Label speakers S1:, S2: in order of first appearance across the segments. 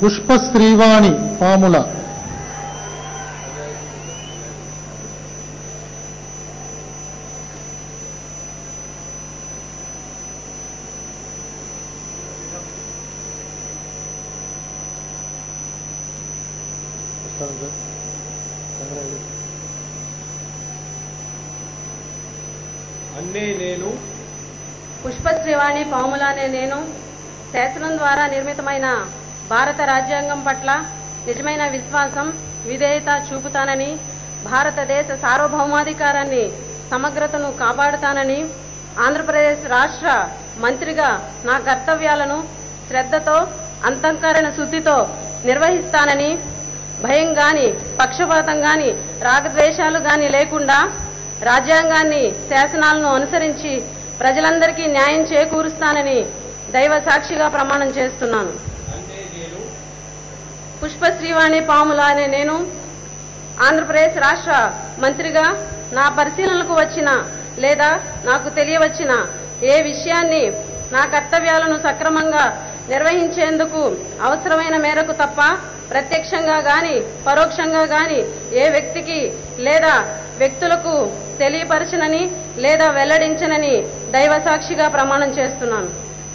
S1: పుష్పశ్రీవాణి పాముల
S2: అన్నే నేను
S3: పుష్పశ్రీవాణి పాములానే నేను శాసనం ద్వారా నిర్మితమైన భారత రాజ్యాంగం పట్ల నిజమైన విశ్వాసం విధేయత చూపుతానని భారతదేశ సార్వభౌమాధికారాన్ని సమగ్రతను కాపాడుతానని ఆంధ్రప్రదేశ్ రాష్ట్ర మంత్రిగా నా కర్తవ్యాలను శ్రద్ధతో అంతఃకరణ శుద్ధితో నిర్వహిస్తానని భయం గాని పక్షపాతం గాని రాగద్వేషాలు గాని లేకుండా రాజ్యాంగాన్ని శాసనాలను అనుసరించి ప్రజలందరికీ న్యాయం చేకూరుస్తానని దైవ సాక్షిగా ప్రమాణం చేస్తున్నాను
S2: అన్నే నేను
S3: పుష్పశ్రీవాణి పాముల అనే నేను ఆంధ్రప్రదేశ్ రాష్ట్ర మంత్రిగా నా పరిశీలనకు వచ్చిన లేదా నాకు తెలియవచ్చిన ఏ విషయాన్ని నా కర్తవ్యాలను సక్రమంగా నిర్వహించేందుకు అవసరమైన మేరకు తప్ప ప్రత్యక్షంగా గాని పరోక్షంగా గాని ఏ వ్యక్తికి లేదా వ్యక్తులకు తెలియపరచనని లేదా వెల్లడించనని దైవ సాక్షిగా ప్రమాణం చేస్తున్నాను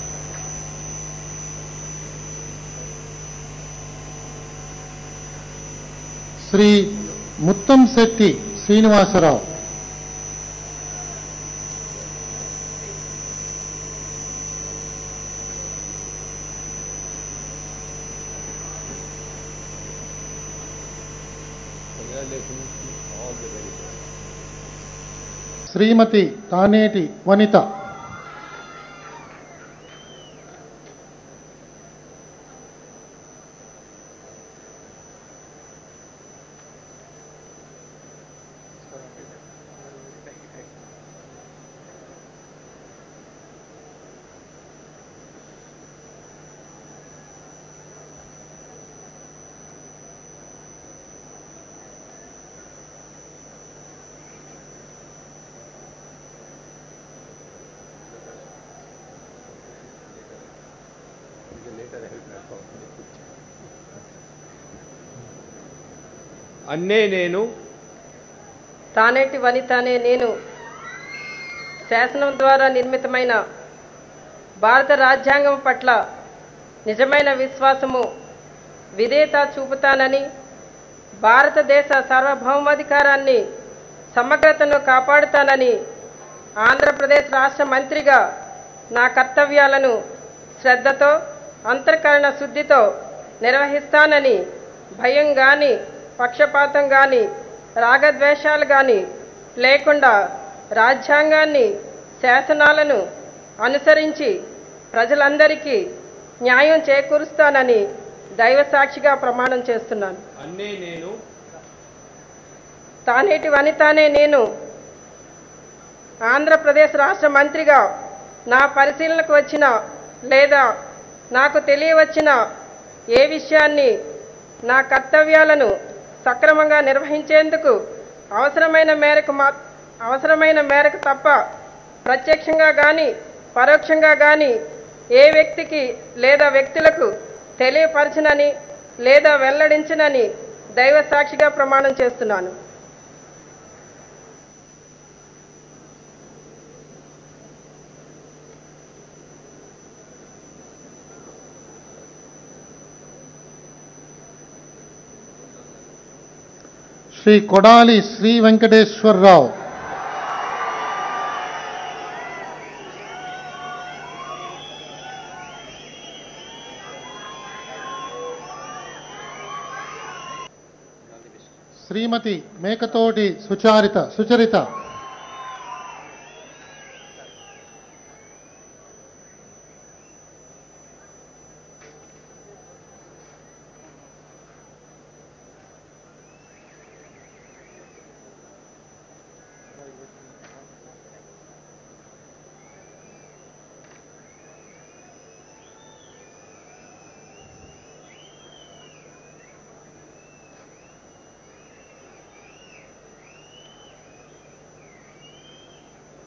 S1: Shri Muttamsetti Srinivasarao
S2: congratulations all the very best
S1: Shrimati Taneti Vanitha
S2: అన్నే నేను
S3: తానేటి వనిత అనే నేను శాసనం ద్వారా నిర్మితమైన భారత రాజ్యాంగం పట్ల నిజమైన విశ్వాసము విధేయత చూపుతానని భారతదేశ సార్వభౌమాధికారాన్ని సమగ్రతను కాపాడుతానని ఆంధ్రప్రదేశ్ రాష్ట్ర మంత్రిగా నా కర్తవ్యాలను శ్రద్ధతో అంతర్కరణ శుద్ధితో నిర్వహిస్తానని భయం గాని పక్షపాతం గాని రాగద్వేషాలు గాని లేకుండా రాజ్యాంగాన్ని శాసనాలను అనుసరించి ప్రజలందరికీ న్యాయం చేకూరుస్తానని దైవ సాక్షిగా ప్రమాణం చేస్తున్నాను
S2: అన్నే నేను
S3: తానేటి వనితానే నేను ఆంధ్రప్రదేశ్ రాష్ట్ర మంత్రిగా నా పరిశీలనకు వచ్చిన లేదా నాకు తెలియవచ్చిన ఏ విషయాన్ని నా కర్తవ్యాలను సక్రమంగా నిర్వహించేందుకు అవసరమైన మేరకు మా అవసరమైన మేరకు తప్ప ప్రత్యక్షంగా కానీ పరోక్షంగా కానీ ఏ వ్యక్తికి లేదా వ్యక్తులకు తెలియపరచనని లేదా వెల్లడించనని దైవ సాక్షిగా ప్రమాణం చేస్తున్నాను
S1: శ్రీ కొడాలి శ్రీ వెంకటేశ్వరరావు శ్రీమతి మేకతోటి సుచారిత సుచరిత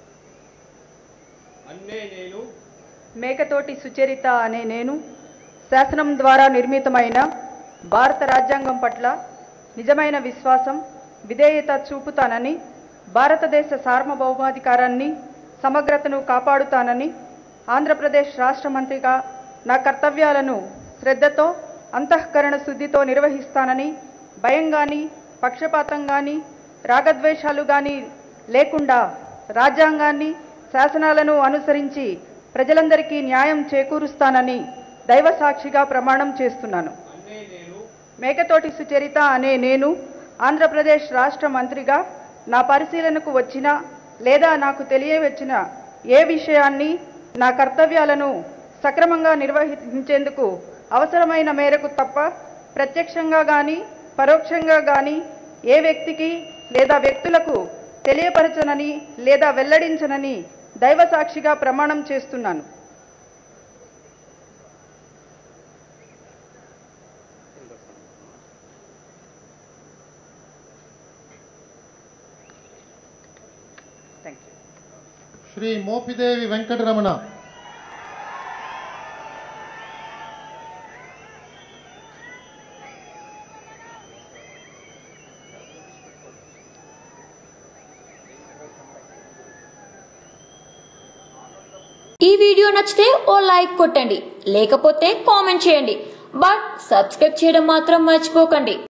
S2: అన్నే నేను
S4: మేకతోటి సుచరిత అనే నేను శాసనం ద్వారా నిర్మితమైన భారత రాజ్యాంగం పట్ల నిజమైన విశ్వాసం విధేయత చూపుతానని భారతదేశ సార్వభౌమాధికారాన్ని సమగ్రతను కాపాడుతానని ఆంధ్రప్రదేశ్ రాష్ట్ర మంత్రిగా నా కర్తవ్యాలను శ్రద్ధతో అంతఃకరణ శుద్ధితో నిర్వహిస్తానని భయం గాని పక్షపాతం గాని రాగద్వేషాలు గాని లేకుండా రాజ్యాంగాన్ని శాసనాలను అనుసరించి ప్రజలందరికీ న్యాయం చేకూరుస్తానని దైవ సాక్షిగా ప్రమాణం చేస్తున్నాను మేకతోటి సుచరిత అనే నేను ఆంధ్రప్రదేశ్ రాష్ట్ర మంత్రిగా నా పరిశీలనకు వచ్చిన లేదా నాకు తెలియవచ్చిన ఏ విషయాన్ని నా కర్తవ్యాలను సక్రమంగా నిర్వహించేందుకు అవసరమైన మేరకు తప్ప ప్రత్యక్షంగా గాని పరోక్షంగా గాని ఏ వ్యక్తికి లేదా వ్యక్తులకు తెలియపరచనని లేదా వెల్లడించనని దైవ సాక్షిగా ప్రమాణం చేస్తున్నాను థ్యాంక్ యూ
S1: శ్రీ మోపిదేవి వెంకటరమణ
S5: ఈ వీడియో నచ్చితే ఓ లైక్ కొట్టండి లేకపోతే కామెంట్ చేయండి బట్ సబ్స్క్రైబ్ చేయడం మాత్రం మర్చిపోకండి